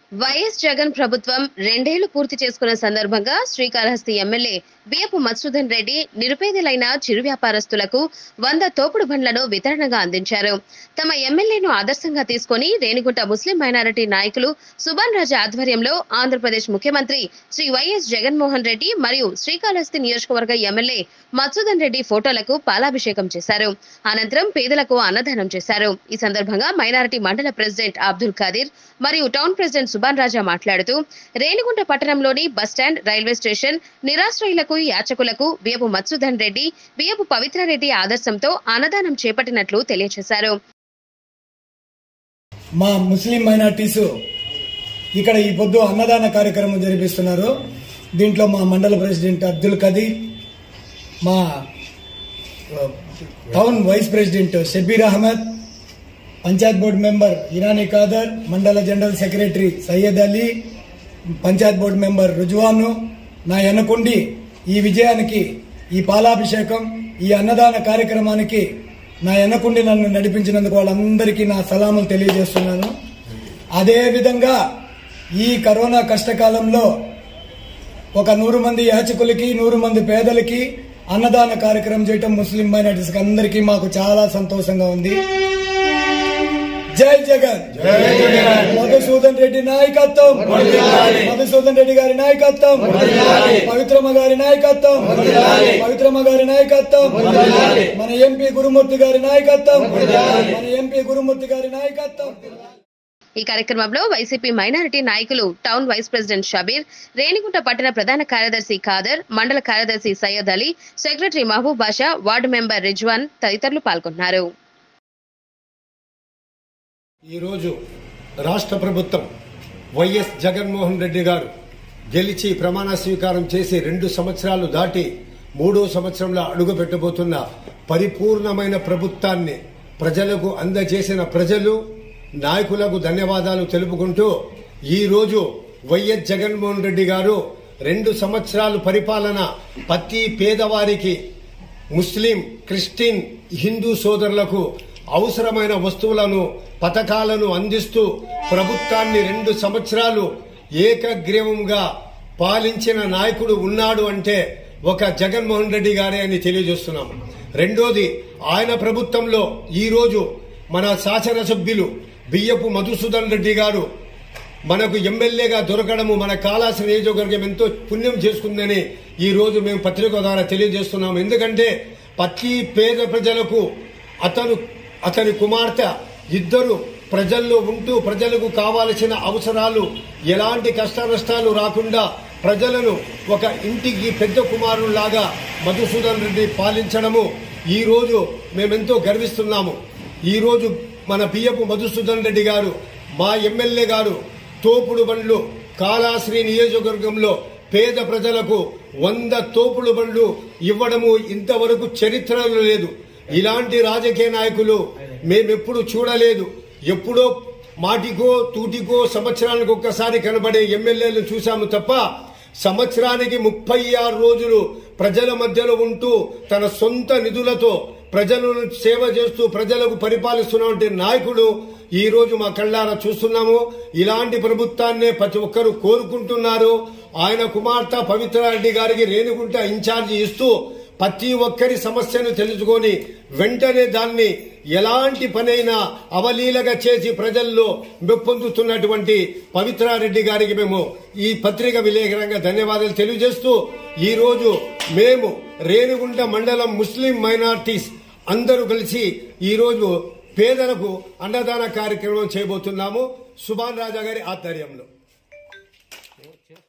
YS Jagan ప్రభుత్వం రెండేళ్లు పూర్తి చేసుకున్న సందర్భంగా శ్రీకాళహస్తి ఎమ్మెల్యే బియ్యపు మత్సూదన్ రెడ్డి నిరుపేదలైన చిరు వ్యాపారస్తులకు వంద తోపుడు బండ్లను వితరణగా అందించారు తమ ఎమ్మెల్యేను ఆదర్శంగా తీసుకొని రేణిగుంట ముస్లిం మైనారిటీ నాయకులు సుభాన్ రాజా ఆధ్వర్యంలో ఆంధ్రప్రదేశ్ ముఖ్యమంత్రి శ్రీ వైఎస్ జగన్మోహన్ రెడ్డి మరియు శ్రీకాళహస్తి నియోజకవర్గ ఎమ్మెల్యే మత్సూదన్ రెడ్డి ఫోటోలకు పాలాభిషేకం చేశారు అనంతరం పేదలకు అన్నదానం చేశారు ఈ సందర్భంగా మైనారిటీ మండల ప్రెసిడెంట్ అబ్దుల్ ఖాదీర్ మరియు టౌన్ ప్రెసిడెంట్ సుభాన్ రాజా మాట్లాడుతూ రేణిగుంట పట్టణంలోని బస్టాండ్ రైల్వే స్టేషన్ నిరాశ్రయులకు యాచకులకు బియ్యపు మత్సుధన్ రెడ్డి బియ్యపు పవిత్రారెడ్డి ఆదర్శంతో అన్నదానం చేపట్టినట్లు తెలియజేశారు మా ముస్లిం మైనార్టీస్ ఇక్కడ ఈ పొద్దు అన్నదాన కార్యక్రమం జరిపిస్తున్నారు దీంట్లో మా మండల ప్రెసిడెంట్ అబ్దుల్ కదీర్ మా ఆ, town vice president Shabbir Ahmed panchayat board member Irani Khader మండల general secretary Syed Ali panchayat board member రుజువాను నా ఎనకుండి ఈ విజయానికి ఈ పాలాభిషేకం ఈ అన్నదాన కార్యక్రమానికి నా ఎనకుండి నన్ను నడిపించినందుకు వాళ్ళందరికీ నా సలాములు తెలియజేస్తున్నాను అదే విధంగా ఈ కరోనా కష్టకాలంలో ఒక నూరు మంది యాచకులకి నూరు మంది పేదలకి అన్నదాన కార్యక్రమం చేయటం ముస్లిం మైనార్టీస్ అందరికీ మాకు చాలా సంతోషంగా ఉంది జై జగన్ మధుసూదన్ రెడ్డి నాయకత్వం మధుసూదన్ రెడ్డి గారి నాయకత్వం పవిత్రమ్మ గారి నాయకత్వం పవిత్రమ్మ గారి నాయకత్వం మన ఎంపీ గురుమూర్తి గారి నాయకత్వం మన ఎంపీ గురుమూర్తి గారి నాయకత్వం ఈ కార్యక్రమంలో వైసీపీ మైనారిటీ నాయకులు town vice president Shabbir Renigunta పట్టణ ప్రధాన కార్యదర్శి ఖాదర్ మండల కార్యదర్శి Syed Ali secretary Mahaboob Basha ward member Rizwan తదితరులు పాల్గొన్నారు ఈరోజు రాష్ట్ర ప్రభుత్వం వైఎస్ జగన్మోహన్ రెడ్డి గారు గెలిచి ప్రమాణ స్వీకారం చేసి రెండు సంవత్సరాలు దాటి మూడో సంవత్సరంలో అడుగు పెట్టబోతున్న పరిపూర్ణమైన ప్రభుత్వాన్ని ప్రజలకు అందజేసిన ప్రజలు నాయకులకు ధన్యవాదాలు తెలుపుకుంటూ ఈ రోజు వైఎస్ జగన్మోహన్ రెడ్డి గారు రెండు సంవత్సరాలు పరిపాలన ప్రతి పేదవారికి ముస్లిం క్రిస్టియన్ హిందూ సోదరులకు అవసరమైన వస్తువులను పథకాలను అందిస్తూ ప్రభుత్వాన్ని రెండు సంవత్సరాలు ఏకగ్రీవంగా పాలించిన నాయకుడు ఉన్నాడు అంటే ఒక జగన్మోహన్ రెడ్డి గారే అని తెలియజేస్తున్నాం రెండోది ఆయన ప్రభుత్వంలో ఈ రోజు మన శాసనసభ్యులు బియ్యపు మధుసూదన్ రెడ్డి గారు మనకు ఎమ్మెల్యేగా దొరకడము మన కాళాసి నియోజకవర్గం ఎంతో పుణ్యం చేసుకుందని ఈ రోజు మేము పత్రిక ద్వారా తెలియజేస్తున్నాం ఎందుకంటే ప్రతి పేద ప్రజలకు అతను అతని కుమార్తె ఇద్దరు ప్రజల్లో ఉంటూ ప్రజలకు కావాల్సిన అవసరాలు ఎలాంటి కష్ట నష్టాలు రాకుండా ప్రజలను ఒక ఇంటికి పెద్ద కుమారులాగా మధుసూదన్ రెడ్డి పాలించడము ఈ రోజు మేమెంతో గర్విస్తున్నాము ఈ రోజు మన పియ్యపు మధుసూదన్ రెడ్డి గారు మా ఎమ్మెల్యే గారు తోపుడు బండ్లు కాళాశ్రీ నియోజకవర్గంలో పేద ప్రజలకు వంద తోపుడు బండ్లు ఇవ్వడము ఇంతవరకు చరిత్రలో లేదు ఇలాంటి రాజకీయ నాయకులు మేమెప్పుడు చూడలేదు ఎప్పుడో మాటికో తూటికో సంవత్సరానికి ఒక్కసారి కనబడే ఎమ్మెల్యేలను చూశాము తప్ప సంవత్సరానికి ముప్పై ఆరు రోజులు ప్రజల మధ్యలో ఉంటూ తన సొంత నిధులతో ప్రజలను సేవ చేస్తూ ప్రజలకు పరిపాలిస్తున్నటువంటి నాయకుడు ఈ రోజు మా కళ్ళారా చూస్తున్నాము ఇలాంటి ప్రభుత్వాన్నే ప్రతి ఒక్కరూ కోరుకుంటున్నారు ఆయన కుమార్తె పవిత్రారెడ్డి గారికి రేణుగుంట ఇన్ఛార్జి ఇస్తూ ప్రతి ఒక్కరి సమస్యను తెలుసుకొని వెంటనే దాన్ని ఎలాంటి పనైనా అవలీలగా చేసి ప్రజల్లో మెప్పొందుతున్నటువంటి పవిత్రారెడ్డి గారికి మేము ఈ పత్రిక విలేకరంగా ధన్యవాదాలు తెలియజేస్తూ ఈ రోజు మేము రేణుగుంట మండలం ముస్లిం మైనార్టీస్ అందరూ కలిసి ఈ రోజు పేదలకు అన్నదాన కార్యక్రమం చేయబోతున్నాము సుభాన్ రాజా గారి ఆధ్వర్యంలో